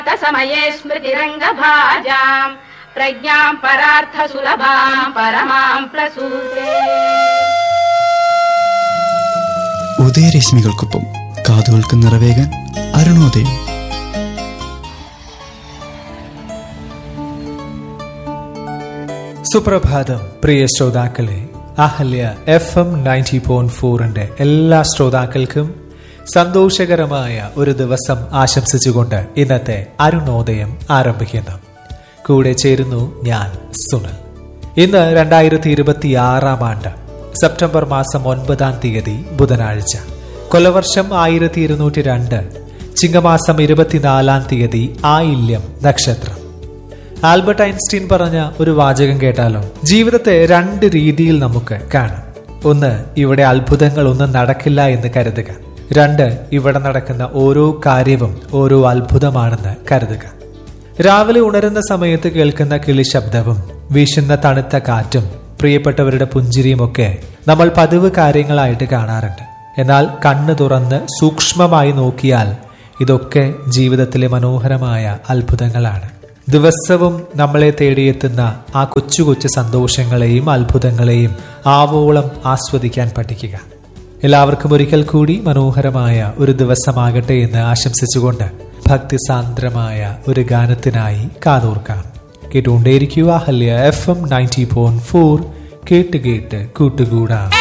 समये स्मृतिरङ्गभाजाम् प्रज्ञाम् परार्थसुलभाम् परमाम् प्रसूते ഉദയരശ്മികൾക്കൊപ്പം കാതുകൾക്ക് നിറവേകാൻ അരുണോദയം സുപ്രഭാതം പ്രിയ ശ്രോതാക്കളെ Ahalya F M ninety point ഫോറിന്റെ എല്ലാ ശ്രോതാക്കൾക്കും സന്തോഷകരമായ ഒരു ദിവസം ആശംസിച്ചുകൊണ്ട് ഇന്നത്തെ അരുണോദയം ആരംഭിക്കുന്നു കൂടെ ചേരുന്നു ഞാൻ സുനൽ ഇന്ന് രണ്ടായിരത്തി ഇരുപത്തി ആറാം ആണ്ട് സെപ്റ്റംബർ മാസം ഒൻപതാം തീയതി ബുധനാഴ്ച കൊലവർഷം ആയിരത്തി ഇരുന്നൂറ്റി രണ്ട് ചിങ്ങമാസം ഇരുപത്തിനാലാം തീയതി ആയില്യം നക്ഷത്രം ആൽബർട്ട് ഐൻസ്റ്റീൻ പറഞ്ഞ ഒരു വാചകം കേട്ടാലോ ജീവിതത്തെ രണ്ട് രീതിയിൽ നമുക്ക് കാണാം ഒന്ന് ഇവിടെ അത്ഭുതങ്ങൾ ഒന്നും നടക്കില്ല എന്ന് കരുതുക രണ്ട് ഇവിടെ നടക്കുന്ന ഓരോ കാര്യവും ഓരോ അത്ഭുതമാണെന്ന് കരുതുക രാവിലെ ഉണരുന്ന സമയത്ത് കേൾക്കുന്ന കിളി ശബ്ദവും വീശുന്ന തണുത്ത കാറ്റും പ്രിയപ്പെട്ടവരുടെ പുഞ്ചിരിയുമൊക്കെ നമ്മൾ പതിവ് കാര്യങ്ങളായിട്ട് കാണാറുണ്ട് എന്നാൽ കണ്ണു തുറന്ന് സൂക്ഷ്മമായി നോക്കിയാൽ ഇതൊക്കെ ജീവിതത്തിലെ മനോഹരമായ അത്ഭുതങ്ങളാണ് ദിവസവും നമ്മളെ തേടിയെത്തുന്ന ആ കൊച്ചു കൊച്ചു സന്തോഷങ്ങളെയും അത്ഭുതങ്ങളെയും ആവോളം ആസ്വദിക്കാൻ പഠിക്കുക എല്ലാവർക്കും ഒരിക്കൽ കൂടി മനോഹരമായ ഒരു ദിവസമാകട്ടെ എന്ന് ആശംസിച്ചുകൊണ്ട് ഭക്തിസാന്ദ്രമായ ഒരു ഗാനത്തിനായി കാതോർക്കാം കേട്ടുകൊണ്ടേയിരിക്കുക Ahalya F M ninety point four കേട്ട് കേട്ട് കൂട്ടുകൂടാം